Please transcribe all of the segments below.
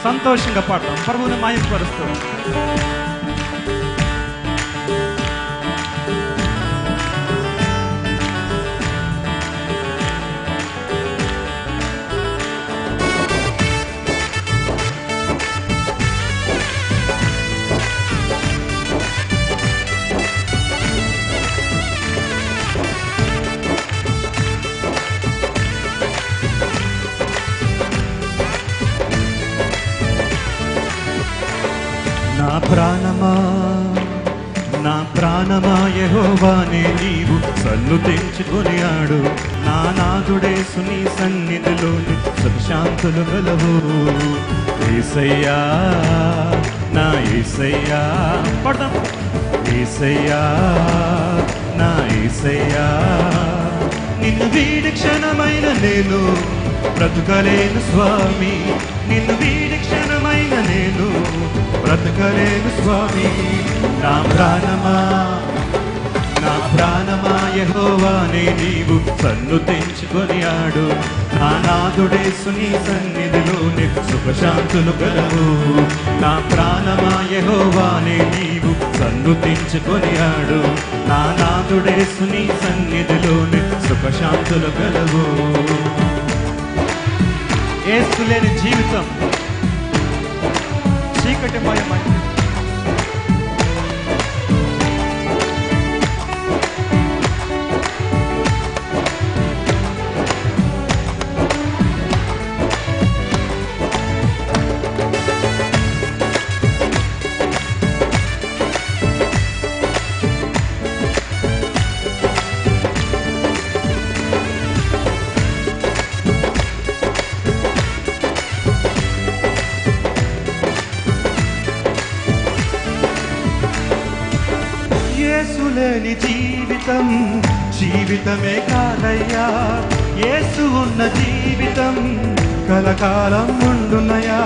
సంతోషంగా పాడతాం ప్రభువుని మాయపరుస్తూ నా ప్రాణమా నా ప్రాణమా యెహోవానే నీవు సన్ను తెంచుకొని ఆడు నా నాదుడేసు నీ సన్నిధిలోని సుఖశాంతులు గలవు ఏసయ్యా నా ఏసయ్యా పడదాం ఏసయ్యా నా ఏసయ్యా నిన్ను వీడి క్షణమైన నేను బ్రతుకలేను స్వామి నిన్ను వీడి క్షణమైన నేను బ్రతకలేను స్వామి నా ప్రాణమా నా ప్రాణమా యెహోవానే నీవు సన్ను తెంచుకొని ఆడు నా నాదుడేసు నీ సన్నిధిలోని సుఖశాంతులు కలవు నా ప్రాణమా యెహోవానే నీవు సన్ను తెంచుకొని ఆడు నా నాదుడేసు నీ సన్నిధిలోని సుఖశాంతులు కలవు ఏసు లేని జీవితం చీకటిమయమైంది యేసు లేని జీవితం జీవితమే కాదయ్యా యేసు ఉన్న జీవితం కలకాలం ఉండునయా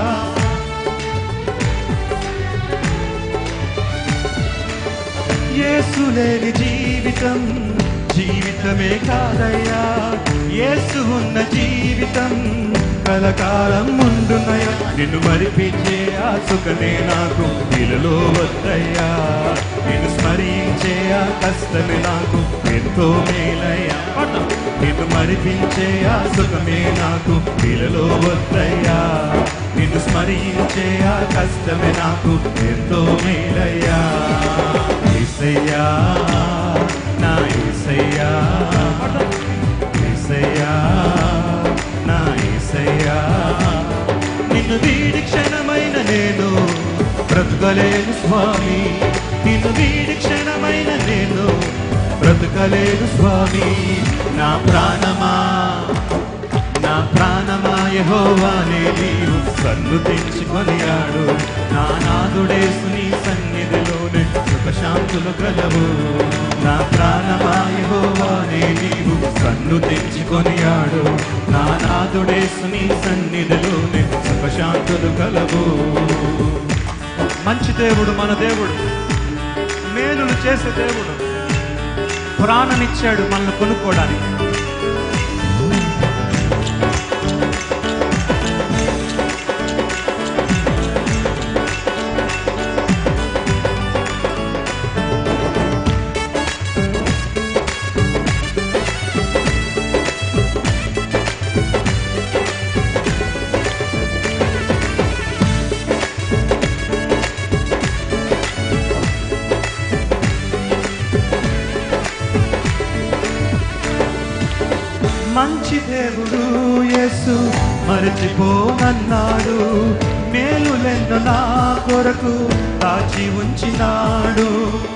యేసు లేని జీవితం జీవితమే కాదయ్యా యేసు ఉన్న జీవితం కలకాలం ఉండునయా నిన్ను మరిపించే ఆ సుఖమే నాకు ఇలలో వద్దయ్యా నిన్ను స్మరించే ఆ కష్టమే నాకు ఎంతో మేలయ్యా పాడతాం. నిన్ను మరిపించే ఆ సుఖమే నాకు ఇలలో వద్దయ్యా నిన్ను స్మరించే ఆ కష్టమే నాకు ఎంతో మేలయ్యా ఏసయ్యా నా ఏసయ్యా ఏసయ్యా నా ఏసయ్యా నిన్ను వీడి క్షణమైన నేను బ్రతుకలేను స్వామి నిన్ను వీడి క్షణమైన నేను బ్రతుకలేను స్వామి నా ప్రాణమా నా ప్రాణమా యెహోవానే నీవు సన్ను తెంచుకొని ఆడు నా నాదుడేసు నీ సన్నిధిలోనే సుఖశాంతులు కలవు నా ప్రాణమా యెహోవానే నీవు సన్ను తెంచుకొని ఆడు నా నాదుడేసు నీ సన్నిధిలోనే సుఖశాంతులు కలవు మంచి దేవుడు మన దేవుడు మేలులు చేసే దేవుడు ప్రాణమిచ్చాడు మనల్ని కొనుక్కోవడానికి మంచి దేవుడు యేసు మరచిపోనన్నాడు మేలులెన్నో నా కొరకు దాచి ఉంచినాడు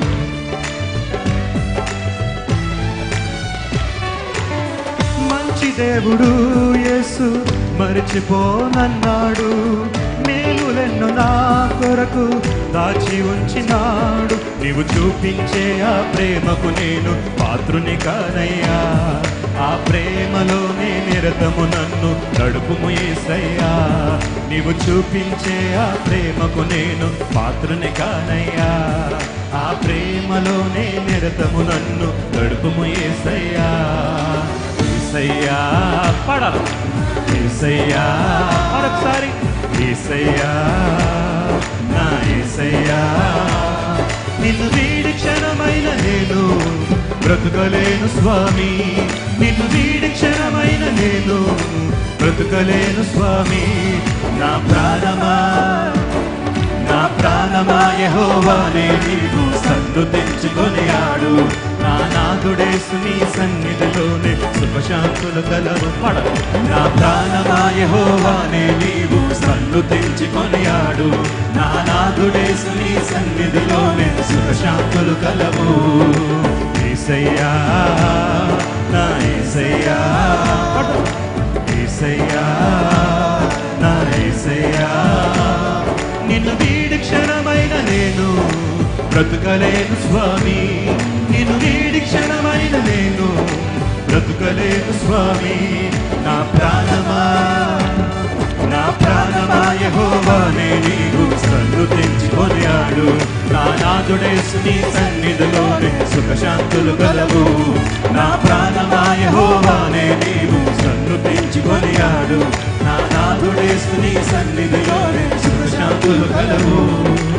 మంచి దేవుడు యేసు మరచిపోనన్నాడు మేలులెన్నో నా కొరకు దాచి ఉంచినాడు నీవు చూపించే ఆ ప్రేమకు నేను పాత్రుని కానయ్యా ఆ ప్రేమలోనే నిరతము నన్ను నడుపుము ఏసయ్యా నీవు చూపించే ఆ ప్రేమకు నేను పాత్రుని కానయ్యా ఆ ప్రేమలోనే నిరతము నన్ను నడుపుము ఏసయ్యా ఏసయ్యా పడాలి ఏసయ్యా మరొకసారి ఏసయ్యా నా ఏసయ్యా నిన్ను వీడి క్షణమైన నేను బ్రతుకలేను స్వామి నిన్ను వీడి క్షణమైన నేను బ్రతుకలేను స్వామి నా ప్రాణమా నా ప్రాణమా యెహోవానే నీవు సన్నుతించుకొని ఆడు నా నాదుడేసు నీ సన్నిధిలోనే సుఖశాంతులు కలవు పడ నా ప్రాణమా యెహోవానే నీవు సన్నుతించుకొని ఆడు నా నాదుడేసు నీ సన్నిధిలోనే సుఖశాంతులు కలవు ఏసయ్యా నా ఏసయ్యా పడు. ఏసయ్యా నా ఏసయ్యా నిన్ను వీడి క్షణమైన నేను బ్రతుకలేను స్వామి నిన్ను వీడి క్షణమైన నేను బ్రతుకలేను స్వామి నా ప్రాణమా నా ప్రాణమా యెహోవానే నీవు సన్నుతించుకొని ఆడు నా నాదుడేసు నీ సన్నిధిలోనే సుఖశాంతులు కలవు నా ప్రాణమా యెహోవానే నీవు సన్నుతించుకొని ఆడు నా నాదుడేసు నీ సన్నిధిలోనే సుఖశాంతులు కలవు